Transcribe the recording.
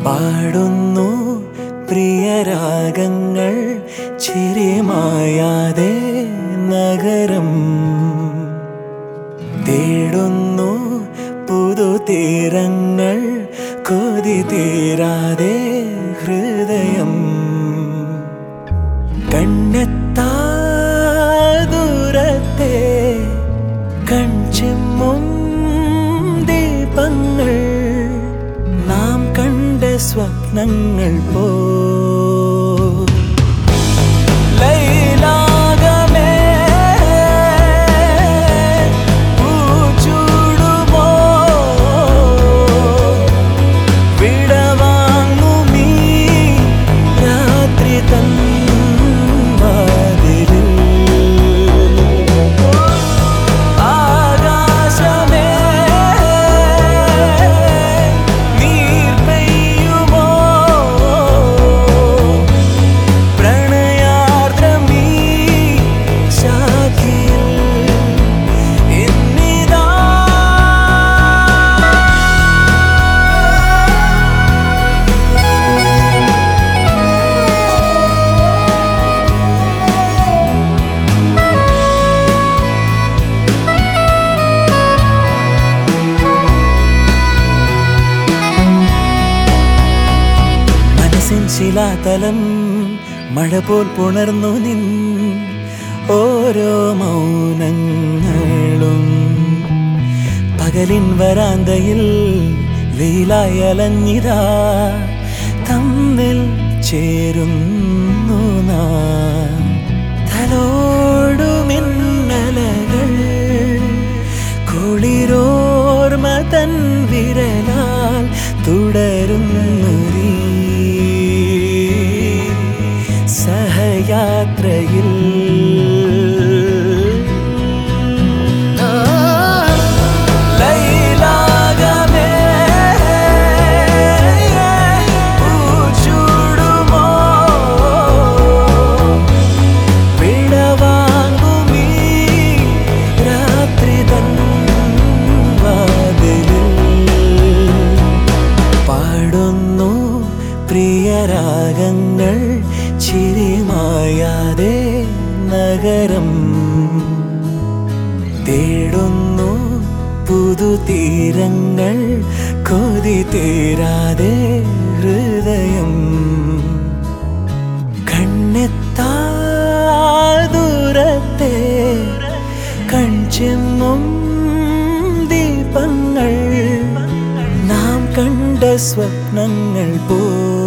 പാടുന്നു പ്രിയരാഗങ്ങൾ ചിരിമായാതെ നഗരം തേടുന്നു പുതുതീരങ്ങൾ കൊതി തീരാതെ ഹൃദയം കണ്ണെത്താ ദൂരത്തെ കൺചിമ്മും ദീപങ്ങൾ നാം കണ്ട സ്വപ്നങ്ങൾ പോ ലൈലാകമേ പൂച്ചൂടുമോ വിടവാങ്ങുമീ രാത്രി തൻ വാതിലിൽ ആകാശമേ നീർ പെയ്യുമോ പ്രണയാർദ്രമീ ശാഖിയിൽ ഇന്നിതാ മനസ്സിൻ ശിലാതലം മഴ പോൽ പുണർന്നു നിൻ ഓരോ മൗനങ്ങളും പകലിൻ വരാന്തയിൽ വെയിലായി അലഞ്ഞിതാ തമ്മിൽ ചേരുന്നു നാം തലോടുമിന്നലകൾ കുളിരോർമ തൻ വിരലാൽ തുടരുന്നു നീ സഹയാത്രയിൽ ലൈലാകമേ പൂച്ചൂടുമോ വിടവാങ്ങുമീ രാത്രി തൻ വാതിലിൽ പാടുന്നു പ്രിയരാഗങ്ങൾ ചിരിമായാതെ നഗരം തേടുന്നു പുതുതീരങ്ങൾ കൊതി തീരാതെ ഹൃദയം കണ്ണെത്താ ദൂരത്തെ കൺചെമ്മും ദീപങ്ങൾ നാം കണ്ട സ്വപ്നങ്ങൾ പോ